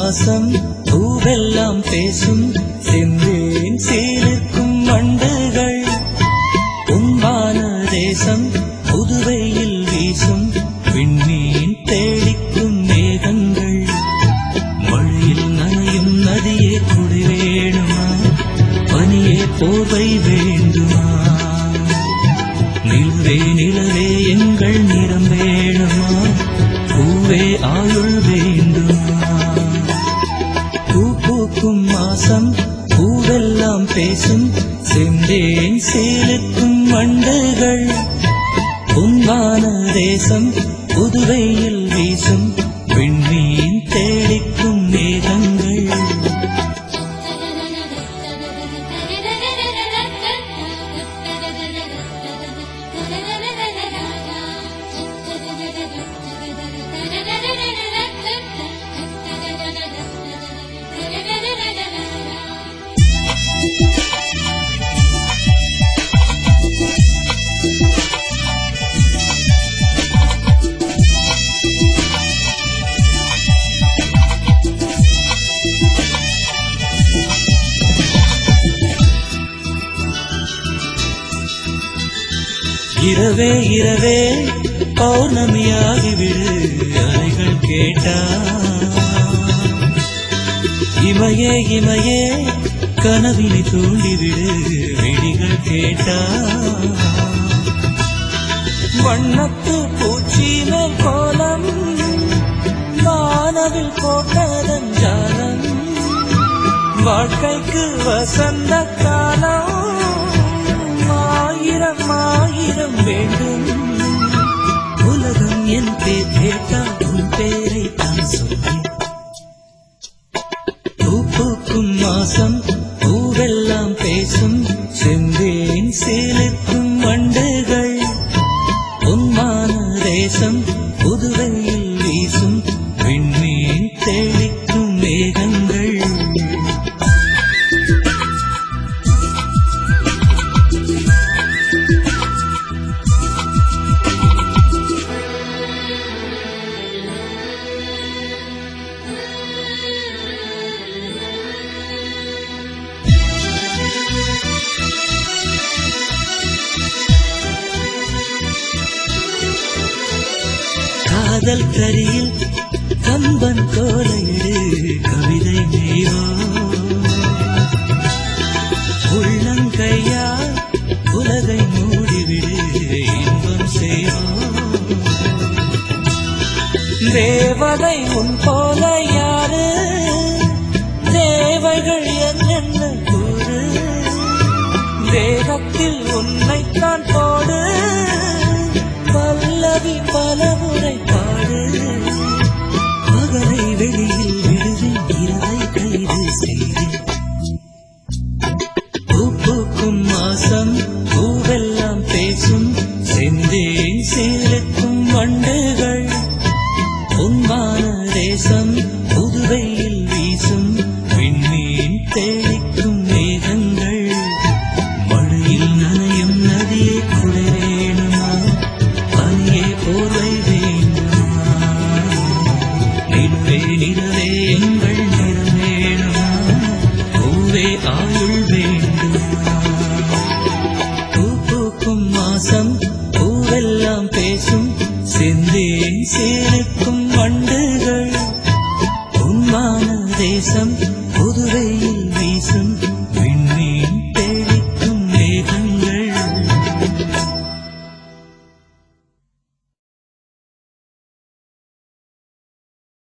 மாசம் பூவெல்லாம் பேசும் செந்தேன் சீலிருக்கும் வண்டுகள் உம்மான தேசம் புதுவையில் வீசும் விண்மீன் தேடிக்கும் மேகங்கள் மழையில் நனையும் நதியே குடி வேணுமா பனியே போர்வை வேண்டுமா நிலவே நிலவே எங்கள் நிறம் வேணுமா பூவே ஆயுள் வேண்டுமா பூ பூக்கும் மாசம் பூவெல்லாம் பேசும் செந்தேன் சேலுக்கும் வண்டுகள் உன்வான தேசம் புதுவையில் வீசும் விண்மீன் தேடிக்கும் மேகங்கள் இரவே இரவே பௌர்ணமியாகிவிடு அலைகள் கேட்டா இமையே இமையே கனவினை தூண்டிவிடு விழிகள் கேட்டா வண்ணத்து பூச்சி மேல் கோலம் வானவில் போட்டதன் ஜாலம் வாழ்க்கைக்கு வசந்த காலம் ஆயிரம் ஆயிரம் வேண்டும் உலகம் என் பேர் கேட்டால் உன் பேரை தான் சொல்வேன் பூ பூக்கும் மாசம் பூவெல்லாம் பேசும் செந்தேன் சேலுக்கும் வண்டுகள் உன்மான தேசம் புதுவையில் வீசும் விண்மீன் தெளிக்கும் மேகங்கள் காதல் கரியில் கம்பன் கோலையிடு கவிதை நீவோ உள்ளங்கையால் உலகை மூடிவிடு இன்பம் செய்வோ தேவதை உன் போல யாரு தேவைகள் என்னென்ன கூறு தேகத்தில் உன்னைத்தான் போடு பல்லவி பலமுறை பாடு மகனை வெளியில் விடுவேன் இரவை கைது செய்தேன் பூ பூக்கும் மாசம் பூவெல்லாம் பேசும் செந்தேன் சேலுக்கும் வண்டுகள் உன்மான தேசம் புதுவையில் வீசும் விண்மீன் தேடிக்கும் மேகங்கள் மழையில் நனையும் நதியை குடை வேணுமா பனியே போர்வை வேண்டுமா நிலவே நிலவே எங்கள் நிறம் வேணுமா பூவே ஆயுள் வேண்டுமா பூ பூக்கும் மாசம் பூவெல்லாம் பேசும் செந்தேன் சேருக்கும் வண்டுகள் உன்மான தேசம் புதுவையில்